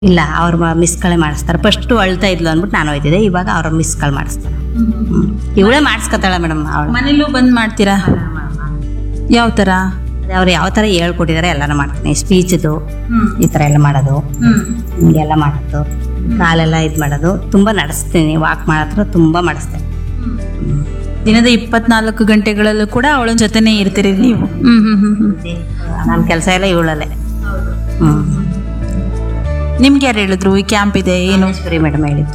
ಇಲ್ಲ ಅವ್ರ ಮಿಸ್ ಕಾಳೆ ಮಾಡಿಸ್ತಾರೆ ಫಸ್ಟ್ ಅಳ್ತಾ ಇದ್ಲು ಅಂದ್ಬಿಟ್ಟು ನಾನು ಹೋಯ್ತಿದ್ದೆ ಇವಾಗ ಅವ್ರ ಮಿಸ್ ಕಾಲ್ ಮಾಡಿಸ್ತಾರೆ ಇವಳೇ ಮಾಡಿಸ್ಕೊತಾಳೆ ಮೇಡಮ್ ಅವಳು ಮನೇಲೂ ಬಂದ್ ಮಾಡ್ತೀರಾ ಯಾವ ತರ ಅವ್ರು ಯಾವ ಥರ ಹೇಳ್ಕೊಟ್ಟಿದ್ದಾರೆ ಎಲ್ಲಾನು ಮಾಡ್ತೀನಿ ಸ್ಪೀಚ್ದು ಈ ಥರ ಎಲ್ಲ ಮಾಡೋದು ಹಿಂಗೆಲ್ಲ ಮಾಡೋದು ಕಾಲೆಲ್ಲ ಇದು ಮಾಡೋದು ತುಂಬ ನಡೆಸ್ತೀನಿ ವಾಕ್ ಮಾಡತ್ರ ತುಂಬ ಮಾಡಿಸ್ತೇನೆ ದಿನದ ಇಪ್ಪತ್ನಾಲ್ಕು ಗಂಟೆಗಳಲ್ಲೂ ಕೂಡ ಅವಳ ಜೊತೆನೇ ಇರ್ತೀರಿ ನೀವು ಹ್ಮ್ ಹ್ಮ್ ಹ್ಮ್ ಹ್ಮ್ ನನ್ನ ಕೆಲಸ ಎಲ್ಲ ಇವಳಲ್ಲೇ ಹ್ಞೂ ನಿಮ್ಗೆ ಯಾರು ಹೇಳಿದ್ರು ಈ ಕ್ಯಾಂಪ್ ಇದೆ ಏನು ರಾಜೇಶ್ವರಿ ಮೇಡಮ್ ಹೇಳಿದ್ದು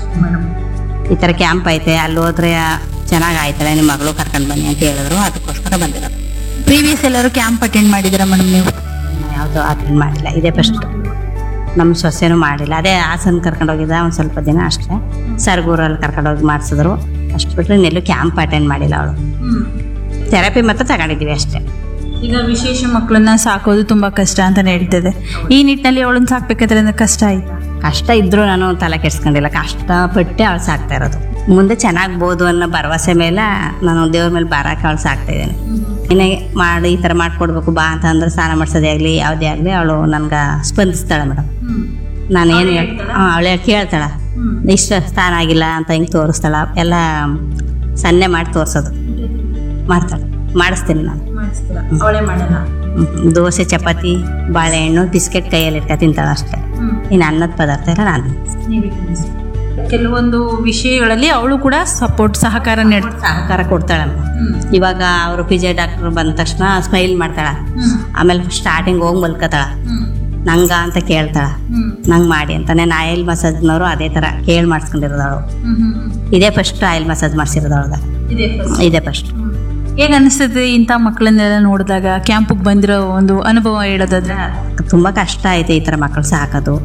ಈ ಥರ ಕ್ಯಾಂಪ್ ಐತೆ ಅಲ್ಲಿ ಹೋದ್ರೆ ಚೆನ್ನಾಗಿ ಆಯ್ತಲ್ಲ ನಿಮ್ಮ ಮಗಳು ಕರ್ಕೊಂಡು ಬನ್ನಿ ಅಂತ ಹೇಳಿದ್ರು ಅದಕ್ಕೋಸ್ಕರ ಬಂದಿರೋದು ಪ್ರೀವಿಯಸ್ ಎಲ್ಲರೂ ಕ್ಯಾಂಪ್ ಅಟೆಂಡ್ ಮಾಡಿದ್ದೀರಾ ಮೇಡಮ್ ನೀವು ಯಾವುದು ಅಟೆಂಡ್ ಮಾಡಿಲ್ಲ ಇದೇ ಫಸ್ಟ್ ನಮ್ಮ ಸೊಸೆನೂ ಮಾಡಿಲ್ಲ ಅದೇ ಹಾಸನ ಕರ್ಕೊಂಡು ಹೋಗಿದ್ದ ಒಂದು ಸ್ವಲ್ಪ ದಿನ ಅಷ್ಟೇ ಸರ್ಗೂರಲ್ಲಿ ಕರ್ಕೊಂಡು ಹೋಗಿ ಮಾಡಿಸಿದ್ರು ಅಷ್ಟು ಬಿಟ್ಟರೆ ಇನ್ನೆಲ್ಲೂ ಕ್ಯಾಂಪ್ ಅಟೆಂಡ್ ಮಾಡಿಲ್ಲ ಅವಳು ಥೆರಪಿ ಮಾತ್ರ ತಗೊಂಡಿದ್ದೀವಿ ಅಷ್ಟೇ ಈಗ ವಿಶೇಷ ಮಕ್ಕಳನ್ನ ಸಾಕೋದು ತುಂಬಾ ಕಷ್ಟ ಅಂತಾನೆ ಹೇಳ್ತಿದೆ ಈ ನಿಟ್ಟಿನಲ್ಲಿ ಅವಳನ್ನ ಸಾಕ್ಬೇಕಾದ್ರೆ ಅಂದ್ರೆ ಕಷ್ಟ ಆಯ್ತಾ ಕಷ್ಟ ಇದ್ರೂ ನಾನು ತಲೆ ಕೆಡ್ಸ್ಕೊಂಡಿಲ್ಲ ಕಷ್ಟಪಟ್ಟೆ ಅವಳು ಸಾಕ್ತಾ ಇರೋದು ಮುಂದೆ ಚೆನ್ನಾಗ್ಬೋದು ಅನ್ನೋ ಭರವಸೆ ಮೇಲೆ ನಾನು ದೇವ್ರ ಮೇಲೆ ಭಾರಕ್ಕೆ ಅವಳು ಸಾಕ್ತಾ ಇದ್ದೇನೆ ಏನೇ ಮಾಡಿ ಈ ಥರ ಮಾಡ್ಕೊಡ್ಬೇಕು ಬಾ ಅಂತ ಅಂದ್ರೆ ಸ್ನಾನ ಮಾಡಿಸೋದೇ ಆಗಲಿ ಯಾವುದೇ ಆಗಲಿ ಅವಳು ನನ್ಗೆ ಸ್ಪಂದಿಸ್ತಾಳೆ ಮೇಡಮ್ ನಾನು ಏನು ಹಾಂ ಅವಳೆ ಕೇಳ್ತಾಳೆ ಇಷ್ಟು ಸ್ಥಾನ ಆಗಿಲ್ಲ ಅಂತ ಹಿಂಗೆ ತೋರಿಸ್ತಾಳ ಎಲ್ಲ ಸನ್ನೆ ಮಾಡಿ ತೋರಿಸೋದು ಮಾಡ್ತಾಳೆ ಮಾಡಿಸ್ತೀನಿ ನಾನು ಅವಳೇ ಮಾಡಲ್ಲ ಹ್ಮ್. ದೋಸೆ ಚಪಾತಿ ಬಾಳೆಹಣ್ಣು ಬಿಸ್ಕೆಟ್ ಕೈಯಲ್ಲಿ ಇಟ್ಕ ತಿಂತಾಳೆ ಅಷ್ಟೇ ಇನ್ನು ಅನ್ನದ ಪದಾರ್ಥ ಎಲ್ಲ ನಾನು ಕೆಲವೊಂದು ವಿಷಯಗಳಲ್ಲಿ ಅವಳು ಕೂಡ ಸಪೋರ್ಟ್ ಸಹಕಾರ ನೀಡ್ತಾಳೆ ಸಹಕಾರ ಕೊಡ್ತಾಳೆ ಇವಾಗ ಅವರು ಪಿ ಜೆ ಡಾಕ್ಟ್ರು ಬಂದ ತಕ್ಷಣ ಸ್ಮೈಲ್ ಮಾಡ್ತಾಳ ಆಮೇಲೆ ಸ್ಟಾರ್ಟಿಂಗ್ ಹೋಗಿ ಮಲ್ಕೋತಾಳ ನಂಗ ಅಂತ ಕೇಳ್ತಾಳ ನಂಗೆ ಮಾಡಿ ಅಂತಾನೆ ನಾ ಆಯಿಲ್ ಮಸಾಜ್ನವರು ಅದೇ ಥರ ಕೇಳಿ ಮಾಡಿಸ್ಕೊಂಡಿರೋದವಳು ಇದೇ ಫಸ್ಟ್ ಆಯಿಲ್ ಮಸಾಜ್ ಮಾಡಿಸಿರೋದವಳ್ಗ ಇದೇ ಫಸ್ಟ್ ಹೇಗೆ ಅನಿಸ್ತದೆ ಇಂಥ ಮಕ್ಕಳನ್ನೆಲ್ಲ ನೋಡಿದಾಗ ಕ್ಯಾಂಪಿಗೆ ಬಂದಿರೋ ಒಂದು ಅನುಭವ ಹೇಳೋದಾದ್ರೆ ತುಂಬ ಕಷ್ಟ ಐತೆ ಈ ಥರ ಮಕ್ಕಳು ಸಾಕೋದು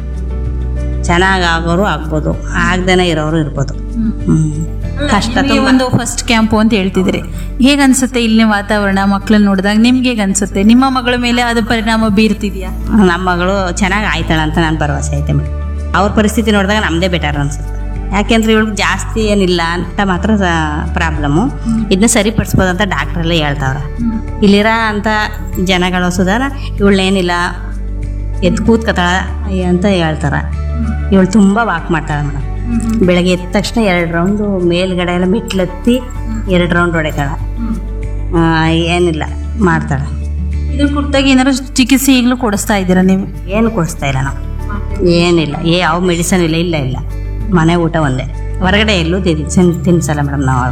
ಚೆನ್ನಾಗಿ ಆಗೋರು ಆಗ್ಬೋದು ಆಗ್ದೇನೆ ಇರೋರು ಇರ್ಬೋದು ಹ್ಮ್. ಕಷ್ಟ ನಿಮ್ಗೆ ತುಂಬ ಒಂದು ಫಸ್ಟ್ ಕ್ಯಾಂಪು ಅಂತ ಹೇಳ್ತಿದ್ರಿ ಹೇಗೆ ಅನ್ಸುತ್ತೆ ಇಲ್ಲಿನ ವಾತಾವರಣ ಮಕ್ಕಳನ್ನ ನೋಡಿದಾಗ ನಿಮ್ಗೆ ಹೇಗೆ ಅನ್ಸುತ್ತೆ ನಿಮ್ಮ ಮಗಳ ಮೇಲೆ ಅದು ಪರಿಣಾಮ ಬೀರ್ತಿದ್ಯಾ ನಮ್ಮ ಮಗಳು ಚೆನ್ನಾಗಿ ಆಯ್ತಾಳ ಅಂತ ನಾನು ಭರವಸೆ ಐತೆ ಮೇಡಮ್ ಅವ್ರ ಪರಿಸ್ಥಿತಿ ನೋಡಿದಾಗ ನಮ್ಮದೇ ಬೆಟರ್ ಅನ್ಸುತ್ತೆ ಯಾಕೆಂದ್ರೆ ಇವಳಿಗೆ ಜಾಸ್ತಿ ಏನಿಲ್ಲ ಅಂತ ಮಾತ್ರ ಪ್ರಾಬ್ಲಮ್ಮು ಇದನ್ನ ಸರಿಪಡಿಸ್ಬೋದು ಅಂತ ಡಾಕ್ಟ್ರೆಲ್ಲ ಹೇಳ್ತಾವ್ರೆ ಇಲ್ಲಿರೋ ಅಂಥ ಜನಗಳು ಸುಧಾರ ಇವಳನ್ನೇನಿಲ್ಲ ಎದ್ದು ಕೂತ್ಕೊತಾಳ ಅಂತ ಹೇಳ್ತಾರೆ ಇವಳು ತುಂಬ ವಾಕ್ ಮಾಡ್ತಾಳೆ ಮೇಡಮ್ ಬೆಳಗ್ಗೆ ಎದ್ದ ತಕ್ಷಣ ಎರಡು ರೌಂಡು ಮೇಲ್ಗಡೆ ಎಲ್ಲ ಮೆಟ್ಲತ್ತಿ ಎರಡು ರೌಂಡ್ ಹೊಡಿತಾಳೆ ಆ, ಏನಿಲ್ಲ ಮಾಡ್ತಾಳೆ ಇದ್ರ ಕುರಿತಾಗಿ ಏನಾದ್ರು ಚಿಕಿತ್ಸೆ ಈಗಲೂ ಕೊಡಿಸ್ತಾ ಇದ್ದೀರಾ ನೀವು ಏನು ಕೊಡಿಸ್ತಾ ಇಲ್ಲ ನಾವು ಏನಿಲ್ಲ ಏ ಯಾವ ಮೆಡಿಸನ್ ಇಲ್ಲ ಇಲ್ಲ ಇಲ್ಲ ಮನೆ ಊಟ ಒಂದೇ ಹೊರಗಡೆ ಎಲ್ಲೂ ತಿನ್ ತಿನ್ಸಲ್ಲ ಮೇಡಮ್ ನಾವು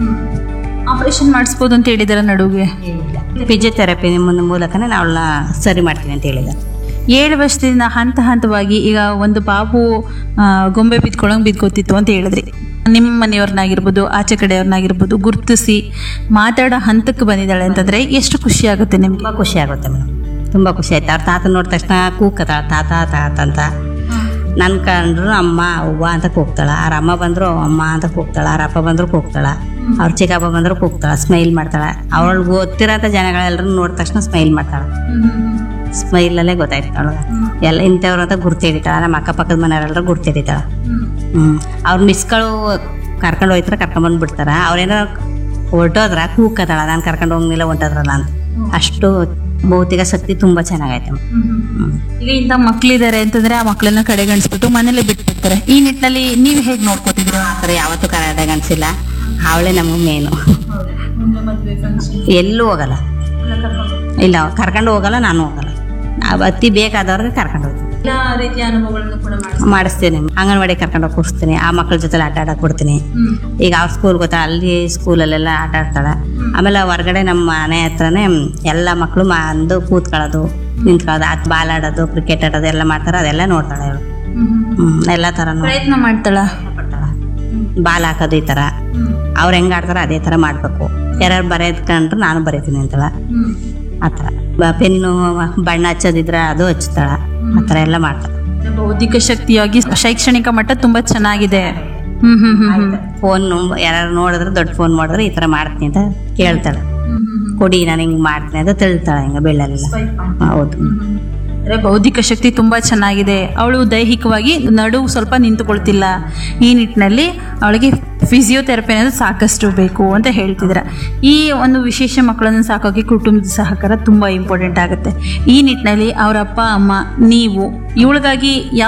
ಆಪರೇಷನ್ ಮಾಡಿಸ್ಬೋದು ಅಂತ ಹೇಳಿದಾರೆ ನಡುವೆ ಫಿಸಿಯೋಥೆರಪಿ ನಿಮ್ಮ ಮೂಲಕನೇ ನಾವು ಅವಳನ್ನ ಸರಿ ಮಾಡ್ತೀವಿ ಅಂತ ಹೇಳಿದ್ದಾರೆ ಏಳು ವರ್ಷದಿಂದ ಹಂತ ಹಂತವಾಗಿ ಈಗ ಒಂದು ಬಾಬು ಆ, ಗೊಂಬೆ ಬಿದ್ಕೊಳಂಗೆ ಬಿದ್ಕೋತಿತ್ತು ಅಂತ ಹೇಳಿದ್ರಿ ನಿಮ್ಮ ಮನೆಯವ್ರನ್ನಾಗಿರ್ಬೋದು ಆಚೆ ಕಡೆಯವ್ರನ್ನಾಗಿರ್ಬೋದು ಗುರುತಿಸಿ ಮಾತಾಡೋ ಹಂತಕ್ಕೆ ಬಂದಿದ್ದಾಳೆ ಅಂತಂದ್ರೆ ಎಷ್ಟು ಖುಷಿ ಆಗುತ್ತೆ ನಿಮ್ಗೆ ತುಂಬ ಖುಷಿ ಆಗುತ್ತೆ ಮೇಡಮ್ ತುಂಬ ಖುಷಿ ಆಯ್ತು ಅವ್ರ ತಾತ ನೋಡಿದ ತಕ್ಷಣ ಕೂಗ್ತಾಳ ತಾತ ತಾತ ಅಂತ ನನ್ನ ಕಂಡ್ರು ಅಮ್ಮ ಅವ್ವ ಅಂತ ಕೂಗ್ತಾಳ ಅವ್ರ ಅಮ್ಮ ಬಂದ್ರು ಅಮ್ಮ ಅಂತ ಕೂಗ್ತಾಳ ಅವ್ರ ಅಪ್ಪ ಬಂದ್ರು ಕೂಗ್ತಾಳ ಅವ್ರ ಚಿಕ್ಕಪ್ಪ ಬಂದ್ರು ಕೂಗ್ತಾಳ ಸ್ಮೈಲ್ ಮಾಡ್ತಾಳ ಅವಳು ಗೊತ್ತಿರೋಂಥ ಜನಗಳೆಲ್ಲರೂ ನೋಡಿದ ತಕ್ಷಣ ಸ್ಮೈಲ್ ಮಾಡ್ತಾಳ ಸ್ಮೈಲಲ್ಲೇ ಗೊತ್ತಾಯ್ತು ಅವಳಿಗೆ ಎಲ್ಲ ಇಂಥವ್ರು ಅಂತ ಗುರ್ತು ಹಿಡಿತಾಳ ನಮ್ಮ ಅಕ್ಕಪಕ್ಕದ ಮನೆಯವರೆಲ್ಲರೂ ಗುರ್ತು ಹಿಡಿತಾಳ ಹ್ಞೂ ಅವ್ರ ಮಿಸ್ಗಳು ಕರ್ಕೊಂಡು ಹೋಯ್ತಾರ ಕರ್ಕೊಂಡ್ಬಂದು ಬಿಡ್ತಾರ ಅವ್ರೇನೋ ಹೊರ್ಟೋದ್ರ ಕೂಕತಾಳ ನಾನು ಕರ್ಕೊಂಡು ಹೋಗಿಲ್ಲ ಹೊಂಟೋದ್ರಲ್ಲ ಅಂತ ಅಷ್ಟು ಭೌತಿಕ ಶಕ್ತಿ ತುಂಬ ಚೆನ್ನಾಗೈತೆ ಹ್ಮ್. ಈಗ ಇಂಥ ಮಕ್ಳಿದ್ದಾರೆ ಅಂತಂದ್ರೆ ಆ ಮಕ್ಕಳನ್ನ ಕಡೆಗಣಿಸ್ಬಿಟ್ಟು ಮನೇಲೆ ಬಿಟ್ಬಿಡ್ತಾರೆ ಈ ನಿಟ್ಟಿನಲ್ಲಿ ನೀವು ಹೇಗೆ ನೋಡ್ಕೋತಿದ್ದೀರಾ ಆ ಥರ ಯಾವತ್ತೂ ಕರೆದಾಗ ಅನಿಸಿಲ್ಲ ಅವಳೇ ನಮಗೆ ಮೇನು ಎಲ್ಲೂ ಹೋಗಲ್ಲ ಇಲ್ಲ ಕರ್ಕೊಂಡು ಹೋಗಲ್ಲ ನಾನು ಹೋಗಲ್ಲ ಆ ಅತಿ ಬೇಕಾದವ್ರಿಗೆ ಕರ್ಕೊಂಡು ಹೋಗ್ತೀನಿ ಎಲ್ಲ ರೀತಿಯ ಅನುಭವಗಳನ್ನು ಕೂಡ ಮಾಡಿಸ್ತೀನಿ ಅಂಗನವಾಡಿ ಕರ್ಕೊಂಡು ಹೋಗಿ ಕೂರಿಸ್ತೀನಿ ಆ ಮಕ್ಕಳ ಜೊತೆ ಆಟ ಆಡಕ್ಕೆ ಬಿಡ್ತೀನಿ ಈಗ ಅವ್ರ ಸ್ಕೂಲ್ ಗೊತ್ತಾ ಅಲ್ಲಿ ಸ್ಕೂಲಲ್ಲೆಲ್ಲ ಆಟ ಆಡ್ತಾಳೆ ಆಮೇಲೆ ಹೊರಗಡೆ ನಮ್ಮ ಮನೆ ಹತ್ರನೇ ಎಲ್ಲ ಮಕ್ಕಳು ಅಂದು ಕೂತ್ಕೊಳ್ಳೋದು ನಿಂತ್ಕೊಳ್ಳೋದು ಅದು ಬಾಲ್ ಆಡೋದು ಕ್ರಿಕೆಟ್ ಆಡೋದು ಎಲ್ಲ ಮಾಡ್ತಾರೆ ಅದೆಲ್ಲ ನೋಡ್ತಾಳೆ ಅವಳು ಹ್ಮ್ ಎಲ್ಲ ಥರ ಪ್ರಯತ್ನ ಮಾಡ್ತಾಳ ಬಾಲ್ ಹಾಕೋದು ಈ ಥರ ಅವ್ರು ಹೆಂಗೆ ಆಡ್ತಾರೋ ಅದೇ ಥರ ಮಾಡಬೇಕು ಯಾರು ಬರೆದ್ಕೊಂಡ್ರೆ ನಾನು ಬರೀತೀನಿ ಅಂತಾಳ ಆ ಥರ ಬ- ಪೆನ್ನು ಬಣ್ಣ ಹಚ್ಚೋದಿದ್ರೆ ಅದು ಹಚ್ತಾಳ ಆ ಥರ ಎಲ್ಲ ಮಾಡ್ತಾಳೆ ಬೌದ್ಧಿಕ ಶಕ್ತಿಯಾಗಿ ಶೈಕ್ಷಣಿಕ ಮಟ್ಟ ತುಂಬಾ ಚೆನ್ನಾಗಿದೆ ಹ್ಮ್ ಹ್ಮ್ ಹ್ಮ್ ಹ್ಮ್ ಫೋನ್ ಯಾರು ನೋಡಿದ್ರೆ ದೊಡ್ಡ ಫೋನ್ ಮಾಡಿದ್ರೆ ಈ ಥರ ಮಾಡ್ತೀನಿ ಅಂತ ಕೇಳ್ತಾಳೆ ಕೊಡಿ ನಾನು ಹಿಂಗೆ ಮಾಡ್ತೀನಿ ಅಂತ ತಿಳ್ತಾಳೆ ಹಿಂಗೆ ಬೆಳ್ಳಲ್ಲೆಲ್ಲ ಹೌದು ಅಂದ್ರೆ ಬೌದ್ಧಿಕ ಶಕ್ತಿ ತುಂಬಾ ಚೆನ್ನಾಗಿದೆ ಅವಳು ದೈಹಿಕವಾಗಿ ನಡುವು ಸ್ವಲ್ಪ ನಿಂತುಕೊಳ್ತಿಲ್ಲ ಈ ನಿಟ್ಟಿನಲ್ಲಿ ಅವಳಿಗೆ ಫಿಸಿಯೋಥೆರಪಿ ಅನ್ನೋದು ಸಾಕಷ್ಟು ಬೇಕು ಅಂತ ಹೇಳ್ತಿದ್ರ ಈ ಒಂದು ವಿಶೇಷ ಮಕ್ಕಳನ್ನು ಸಾಕೋಕೆ ಕುಟುಂಬದ ಸಹಕಾರ ತುಂಬಾ ಇಂಪಾರ್ಟೆಂಟ್ ಆಗುತ್ತೆ ಈ ನಿಟ್ಟಿನಲ್ಲಿ ಅವರ ಅಪ್ಪ ಅಮ್ಮ ನೀವು ಇವಳಿಗಾಗಿ